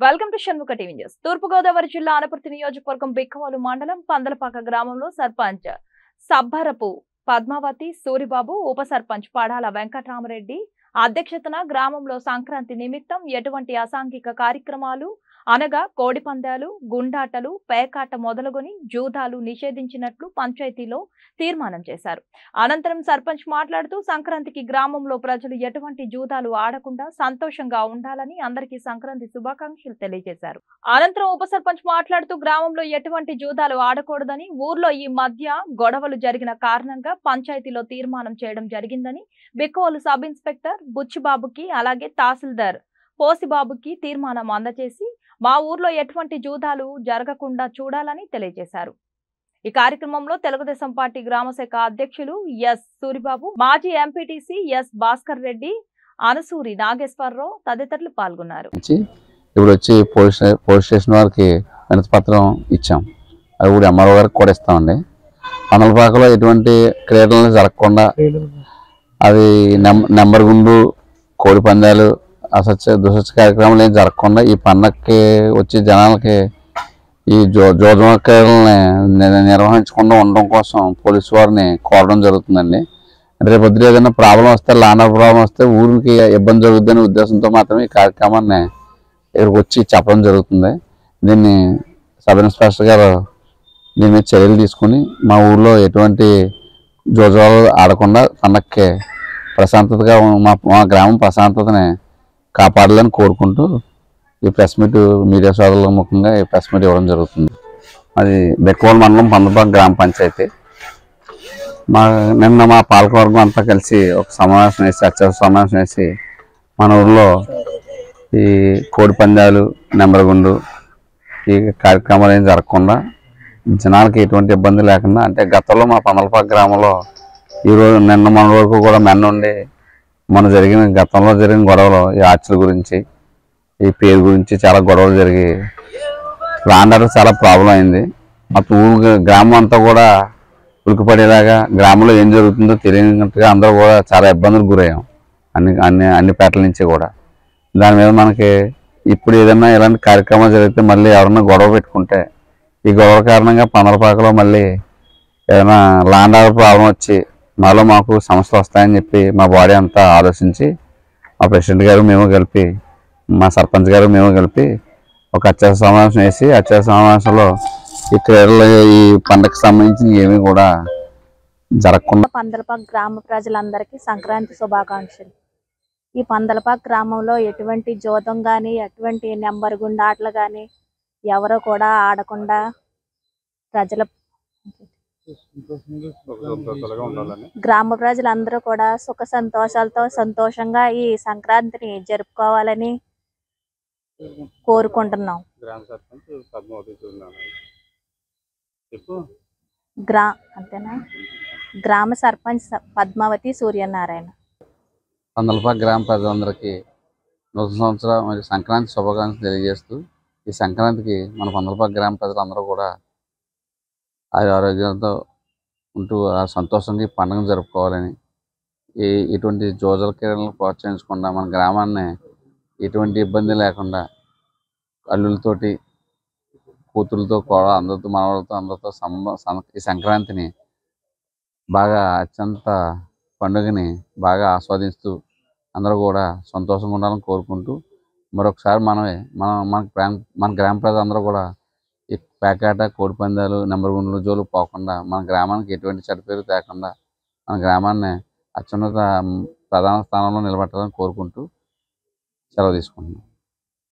welcome to Shanmukha TV news Thurpu Godavari జిల్లా అనపర్తి నియోజకవర్గం బిక్కవోలు మండలం పందలపాక గ్రామంలో సర్పంచ్ సబ్బరపు పద్మావతి సూరిబాబు ఉప సర్పంచ్ పడాల వెంకటరామరెడ్డి అధ్యక్షతన గ్రామంలో సంక్రాంతి నిమిత్తం ఎటువంటి అసాంఘిక కార్యక్రమాలు అనగా కోడి పందాలు గుండాటలు పేకాట మొదలుకొని జూదాలు నిషేధించినట్లు పంచాయతీలో తీర్మానం చేశారు అనంతరం సర్పంచ్ మాట్లాడుతూ సంక్రాంతికి గ్రామంలో ప్రజలు ఎటువంటి జూదాలు ఆడకుండా సంతోషంగా ఉండాలని అందరికీ సంక్రాంతి శుభాకాంక్షలు తెలియజేశారు అనంతరం ఉప సర్పంచ్ మాట్లాడుతూ గ్రామంలో ఎటువంటి జూదాలు ఆడకూడదని ఊర్లో ఈ మధ్య గొడవలు జరిగిన కారణంగా పంచాయతీలో తీర్మానం చేయడం జరిగిందని బిక్కోలు సబ్ ఇన్స్పెక్టర్ బుచ్చిబాబుకి అలాగే తహసీల్దార్ పోసిబాబుకి తీర్మానం అందజేసి మా ఊర్లో ఎటువంటి జూదాలు జరగకుండా చూడాలని తెలియజేశారు ఈ కార్యక్రమంలో తెలుగుదేశం పార్టీ గ్రామశాఖ అధ్యక్షులు ఎస్ సూరిబాబు మాజీ ఎంపీటీసీ ఎస్ భాస్కర్ రెడ్డి అనసూరి నాగేశ్వరరావు తదితరులు పాల్గొన్నారు ఇచ్చి ఇప్పుడు వచ్చి పోలీస్ స్టే- పోలీస్ స్టేషన్ వారికి వినతి పత్రం ఇచ్చాం అది కూడా ఎంఆర్ఓ గారికి కూడా ఇస్తామండి పందలపాకలో ఎటువంటి క్రీడలు జరగకుండా అది నెం- నెంబర్ గుండు కోడి పందాలు అసత్య దుసత్య కార్యక్రమాలు ఏం జరగకుండా ఈ పండగకి వచ్చి జనాలకి ఈ జో జోజమ క్రీడల్ని ని- నిర్వహించకుండా ఉండడం కోసం పోలీసు వారిని కోరడం జరుగుతుందండి రేపు పొద్దున ఏదైనా ప్రాబ్లం వస్తే లాండ్ ప్రాబ్లం వస్తే ఊరికి ఇబ్బంది జరుగుతుందనే ఉద్దేశంతో మాత్రమే ఈ కార్యక్రమాన్ని ఇక్కడికి వచ్చి చెప్పడం జరుగుతుంది దీన్ని సబ్ ఇన్స్పెక్టర్ గారు దీని మీద చర్యలు తీసుకుని మా ఊర్లో ఎటువంటి జోజాలు ఆడకుండా పండక్కి ప్రశాంతతగా ఉన్న- మా మా గ్రామం ప్రశాంతతని కాపాడాలని కోరుకుంటూ ఈ ప్రెస్ మీట్ మీడియా సోదరుల ముఖంగా ఈ ప్రెస్ మీట్ ఇవ్వడం జరుగుతుంది అది బెక్కవోలు మండలం పందపాక గ్రామ పంచాయతీ మా నిన్న మా పాలకవర్గం అంతా కలిసి ఒక సమావేశం వేసి అత్యవసర సమావేశం వేసి మన ఊర్లో ఈ కోడి పందాలు నెంబర్ గుండు ఈ కార్యక్రమాలు ఏం జరగకుండా జనాలకి ఎటువంటి ఇబ్బంది లేకుండా అంటే గతంలో మా పందలపాక గ్రామంలో ఈరోజు నిన్న మన వరకు కూడా మెన్న ఉండి మన జరిగిన గతంలో జరిగిన గొడవలు ఈ ఆర్చుల గురించి ఈ పేరు గురించి చాలా గొడవలు జరిగి రాండర్ చాలా ప్రాబ్లం అయింది అప్పుడు ఊరు గ్రామం అంతా కూడా ఉలికిపడేలాగా గ్రామంలో ఏం జరుగుతుందో తెలియనట్టుగా అందరూ కూడా చాలా ఇబ్బందులకు గురయ్యాం అన్ని అన్ని అన్ని పేటల నుంచి కూడా దాని మీద మనకి ఇప్పుడు ఏదైనా ఇలాంటి కార్యక్రమాలు జరిగితే మళ్ళీ ఎవరన్నా గొడవ పెట్టుకుంటే ఈ గొడవ కారణంగా పందలపాకలో మళ్ళీ ఏదైనా లాండ్ ఆర్డర్ ప్రాబ్లం వచ్చి మాలో మాకు సమస్యలు వస్తాయని చెప్పి మా బాడీ అంతా ఆలోచించి మా ప్రెసిడెంట్ గారు మేము కలిపి మా సర్పంచ్ గారు మేము కలిపి ఒక అత్యవసర సమావేశం వేసి అత్యవసర సమావేశంలో ఈ క్రీడలు ఈ పండగకి సంబంధించి ఏమీ కూడా జరగకుండా పందలపాక్ గ్రామ ప్రజలందరికీ సంక్రాంతి శుభాకాంక్షలు ఈ పందలపాక్ గ్రామంలో ఎటువంటి జోదం కానీ ఎటువంటి నెంబర్ గుండా ఆటలు కానీ ఎవరు కూడా ఆడకుండా ప్రజల గ్రామ ప్రజలందరూ కూడా సుఖ సంతోషాలతో సంతోషంగా ఈ సంక్రాంతిని జరుపుకోవాలని కోరుకుంటున్నాం గ్రామ సర్పంచ్ పద్మావతి చూడాలి చెప్పు గ్రా అంతేనా గ్రామ సర్పంచ్ స- పద్మావతి సూర్యనారాయణ పందలపాక గ్రామ ప్రజలందరికీ నూతన సంవత్సరం మరియు సంక్రాంతి శుభాకాంక్షలు తెలియజేస్తూ ఈ సంక్రాంతికి మన పందలపాక గ్రామ ప్రజలందరూ కూడా ఆరు ఆరోగ్యాలతో ఉంటూ ఆ సంతోషంగా ఈ పండుగను జరుపుకోవాలని ఈ ఇటువంటి జోజల క్రీడలను ప్రోత్సహించకుండా మన గ్రామాన్ని ఎటువంటి ఇబ్బంది లేకుండా అల్లులతోటి కూతురులతో కూడా అందరితో మనవలతో అందరితో సంబ సం- ఈ సంక్రాంతిని బాగా అత్యంత పండుగని బాగా ఆస్వాదిస్తూ అందరూ కూడా సంతోషంగా ఉండాలని కోరుకుంటూ మరొకసారి మనమే మన మన గ్రామ మన గ్రామ ప్రజలందరూ కూడా ఈ పేకాట కోడిపందాలు నెంబర్ గుండ్లు జోలు పోకుండా మన గ్రామానికి ఎటువంటి చెడ్డ పేరు తేకుండా మన గ్రామాన్ని అత్యున్నత మ్, ప్రధాన స్థానంలో నిలబెట్టాలని కోరుకుంటూ సెలవు తీసుకుంటున్నాం